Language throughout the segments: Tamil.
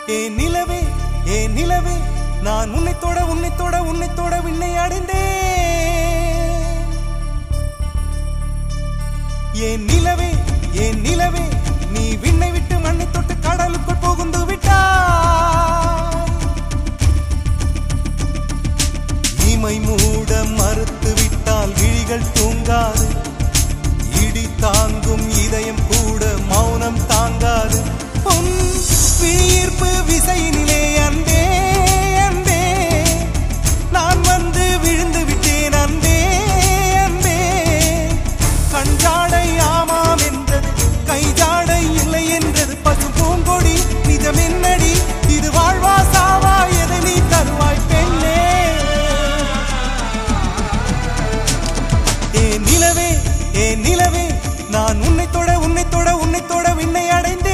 ஏ நிலவே ஏ நிலவே நான் உன்னை தொட உன்னை தொட உன்னை தொட விண்ணை அடைந்தேன் ஏன் நிலவே ஏன் நிலவே நீ விண்ணை விட்டு மண்ணை தொட்டு கடலுக்குள் புகுந்து விட்டாய் இமை மூட மறுத்து விட்டால் விழிகள் தூங்காது இடி தாங்கும் இதயம் கூட மௌனம் தாங்காது உன் விழியீர்ப்பு விசையினிலே அன்பே அன்பே நான் வந்து விழுந்து விட்டேன் அன்பே அன்பே கஞ்சாடை ஆமாம் என்றது கைஜாடை இல்லை என்றது பசு பூங்கொடி நிஜம் என்னடி இது வாழ்வா சாவா எதை நீ தருவாய் பெண்ணே ஏ நிலவே ஏ நிலவே நான் உன்னை தொட உன்னை தொட உன்னை தொட விண்ணை அடைந்தேன்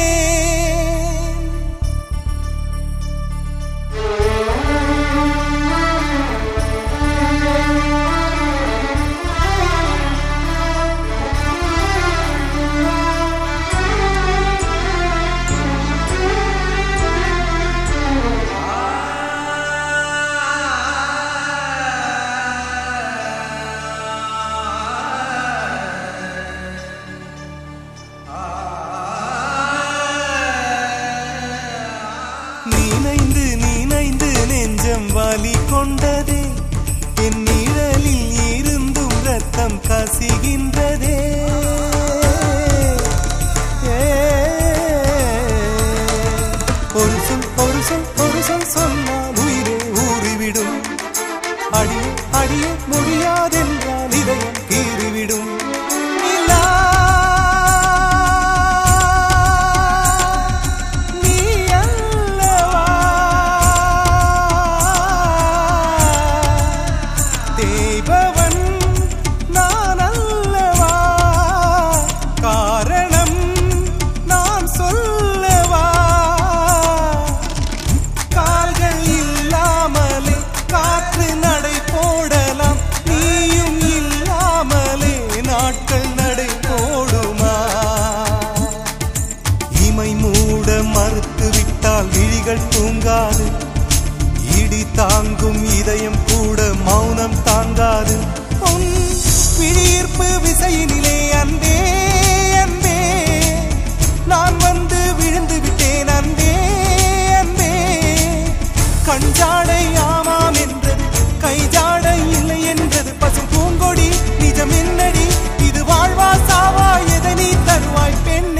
நீனைந்து நீனைந்து நெஞ்சம் வலி கொண்டதே என் நிழலில் இருந்தும் ரத்தம் கசிகின்றதே ஏ. ஒரு சொல் ஒரு சொல் ஒரு சொல் சொன்னால் உயிரே ஊறிவிடும் அடிய அடிய முடியாதென்றால் இதயம் கீறிவிடும் நிலா, நீ அல்லவா தேய்பவன் நான் அல்லவா காரணம் நான் சொல்லவா கால்கள் இல்லாமலே காற்று நடை போடலாம் நீயும் இல்லாமலே நாட்கள் நடை போடுமா இமை மூட மறுத்து விட்டால் விழிகள் தூங்காது இடி தாங்கும் இதயம் கூட மௌனம் தாங்காது உன் விழியீர்ப்பு விசையினிலே அன்பே அன்பே நான் வந்து விழுந்து விட்டேன் அன்பே அன்பே கஞ்சாடை ஆமாம் என்றது கைஜாடை இல்லை என்றது பசும் பூங்கொடி நிஜம் என்னடி இது வாழ்வா சாவா எதை நீ தருவாய் பெண்ணே